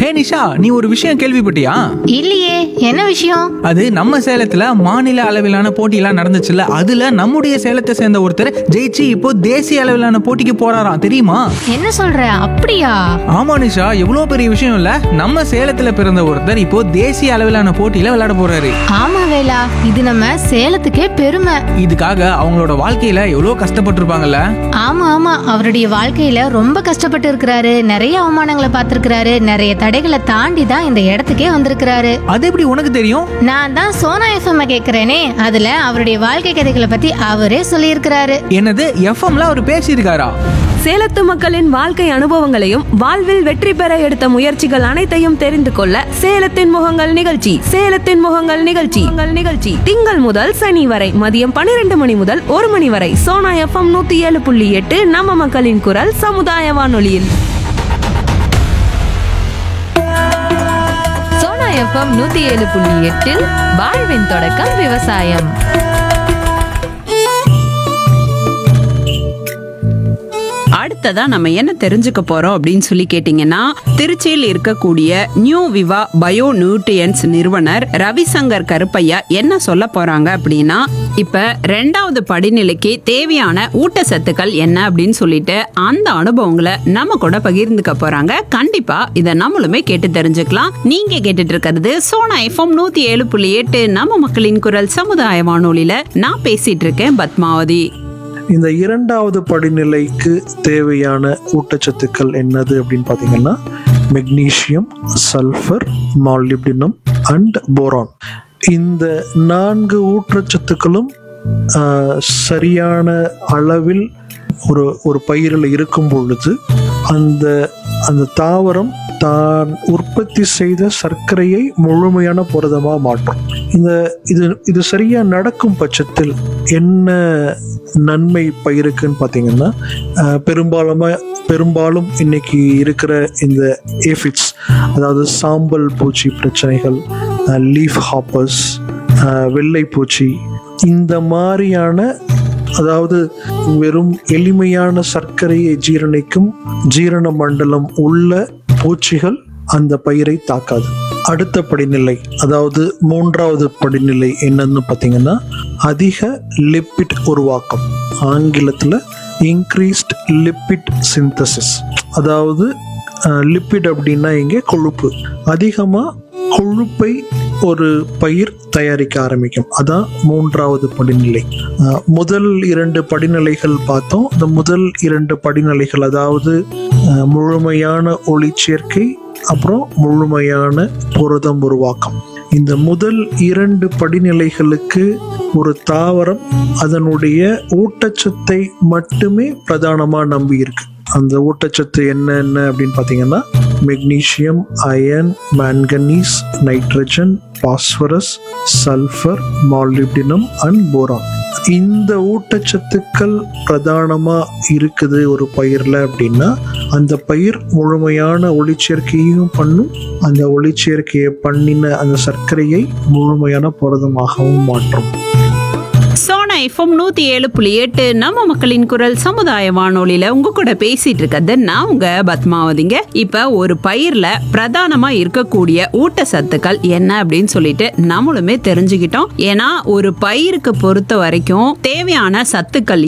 ஹே நிஷா நீ ஒரு விஷயம் கேள்விப்பட்டியா இல்லையே என்ன விஷயம் அது நம்ம சேலத்துல மாநில அளவிலான போட்டியெல்லாம் நடந்துச்சுல்ல அதுல நம்முடைய சேலத்தை சேர்ந்த ஒருத்தர் ஜெயிச்சு இப்போ தேசிய அளவிலான போட்டிக்கு போறாராம் தெரியுமா என்ன சொல்ற அப்படியா ஆமா நிஷா எவ்வளவு பெரிய விஷயம் இல்ல நம்ம சேலத்துல பிறந்த ஒருத்தர் இப்போ தேசிய அளவிலான போட்டியில விளையாட போறாரு ஆமா வேலா இது நம்ம சேலத்துக்கே பெருமை இதுக்காக அவங்களோட வாழ்க்கையில எவ்வளவு கஷ்டப்பட்டிருப்பாங்கல்ல ஆமா ஆமா அவருடைய வாழ்க்கையில ரொம்ப கஷ்டப்பட்டு இருக்கிறாரு நிறைய அவமானங்களை பார்த்திருக்கிறாரு நிறைய தடைகளை தாண்டி தான் இந்த இடத்துக்கே வந்திருக்கிறாரு அது எப்படி உனக்கு தெரியும் நான் தான் சோனா எஃப்எம் கேக்குறேனே அதுல அவருடைய வாழ்க்கை கதைகளை பத்தி அவரே சொல்லியிருக்கிறாரு என்னது எஃப்எம்ல அவர் பேசியிருக்காரா சேலத்து மக்களின் வாழ்க்கை அனுபவங்களையும் வாழ்வில் வெற்றி பெற எடுத்த முயற்சிகள் அனைத்தையும் தெரிந்து கொள்ள சேலத்தின் முகங்கள் நிகழ்ச்சி சேலத்தின் முகங்கள் நிகழ்ச்சி உங்கள் நிகழ்ச்சி திங்கள் முதல் சனி வரை மதியம் பன்னிரண்டு மணி முதல் ஒரு மணி வரை சோனா எஃப்எம் நூத்தி ஏழு புள்ளி எட்டு நம்ம மக்களின் குரல் சமுதாய வானொலியில் சோனா எஃப்எம் நூத்தி ஏழு புள்ளி எட்டில் வாழ்வின் தொடக்கம் விவசாயம் அடுத்ததா நம்ம என்ன தெரிஞ்சுக்க போறோம் அப்படின்னு சொல்லி கேட்டீங்கன்னா திருச்சியில் இருக்கக்கூடிய நியூ விவா பயோ நியூட்ரியன்ஸ் நிறுவனர் ரவிசங்கர் கருப்பையா என்ன சொல்ல போறாங்க அப்படின்னா இப்ப ரெண்டாவது படிநிலைக்கு தேவையான ஊட்டச்சத்துக்கள் என்ன அப்படின்னு சொல்லிட்டு அந்த அனுபவங்களை நம்ம கூட பகிர்ந்துக்க போறாங்க கண்டிப்பா இதை நம்மளுமே கேட்டு தெரிஞ்சுக்கலாம் நீங்க கேட்டுட்டு இருக்கிறது சோனா எஃப்எம் நூத்தி ஏழு புள்ளி எட்டு நம்ம மக்களின் குரல் சமுதாய வானொலியில நான் பேசிட்டு இருக்கேன் பத்மாவதி இந்த இரண்டாவது படிநிலைக்கு தேவையான ஊட்டச்சத்துக்கள் என்னது அப்படின்னு பார்த்தீங்கன்னா magnesium sulphur molybdenum and boron இந்த நான்கு ஊட்டச்சத்துக்களும் ஆஹ், சரியான அளவில் ஒரு ஒரு பயிரில் இருக்கும் பொழுது அந்த அந்த தாவரம் தான் உற்பத்தி செய்த சர்க்கரையை முழுமையான புரதமாக மாற்றும் இந்த இது இது சரியா நடக்கும் பட்சத்தில் என்ன நன்மை பயிருக்குன்னு பார்த்தீங்கன்னா ஆஹ், பெரும்பாலுமா பெரும்பாலும் இன்னைக்கு இருக்கிற இந்த ஏஃபிட்ஸ் அதாவது சாம்பல் பூச்சி பிரச்சனைகள் லீஃப் ஹாப்பர்ஸ் வெள்ளை பூச்சி இந்த மாதிரியான அதாவது வெறும் எளிமையான சர்க்கரையை ஜீரணிக்கும் ஜீரண மண்டலம் உள்ள பூச்சிகள் அந்த பயிரை தாக்காது அடுத்த படிநிலை அதாவது மூன்றாவது படிநிலை என்னன்னு பார்த்தீங்கன்னா அதிக லிப்பிட் உருவாக்கம் ஆங்கிலத்தில் இன்க்ரீஸ்ட் லிப்பிட் சிந்தசிஸ் அதாவது லிப்பிட் அப்படின்னா இங்கே கொழுப்பு அதிகமாக கொழுப்பை ஒரு பயிர் தயாரிக்க ஆரம்பிக்கும் அதான் மூன்றாவது படிநிலை அஹ், முதல் இரண்டு படிநிலைகள் பார்த்தோம் இந்த முதல் இரண்டு படிநிலைகள் அதாவது அஹ், முழுமையான ஒளிச்சேர்க்கை அப்புறம் முழுமையான புரதம் உருவாக்கம் இந்த முதல் இரண்டு படிநிலைகளுக்கு ஒரு தாவரம் அதனுடைய ஊட்டச்சத்தை மட்டுமே பிரதானமா நம்பி இருக்கு அந்த ஊட்டச்சத்து என்னென்ன அப்படின்னு பார்த்தீங்கன்னா magnesium iron manganese nitrogen phosphorus sulphur molybdenum and boron இந்த ஊட்டச்சத்துக்கள் பிரதானமா இருக்குது ஒரு பயிர்ல அப்படின்னா அந்த பயிர் முழுமையான ஒளிச்சேர்க்கையும் பண்ணும் அந்த ஒளிச்சேர்க்கையை பண்ணின அந்த சர்க்கரையை முழுமையான புரதமாகவும் மாற்றும் சோனா எஃப்எம் நூத்தி ஏழு புள்ளி எட்டு நம்ம மக்களின் குரல் சமுதாய வானொலியில உங்க கூட பேசிட்டு இருக்கிறது நான் உங்க பத்மாவதிங்க இப்ப ஒரு பயிர்ல பிரதானமா இருக்கக்கூடிய ஊட்டச்சத்துக்கள் என்ன அப்படின்னு சொல்லிட்டு நம்மளுமே தெரிஞ்சுக்கிட்டோம் ஏன்னா ஒரு பயிருக்கு பொறுத்த வரைக்கும் தேவையான சத்துக்கள்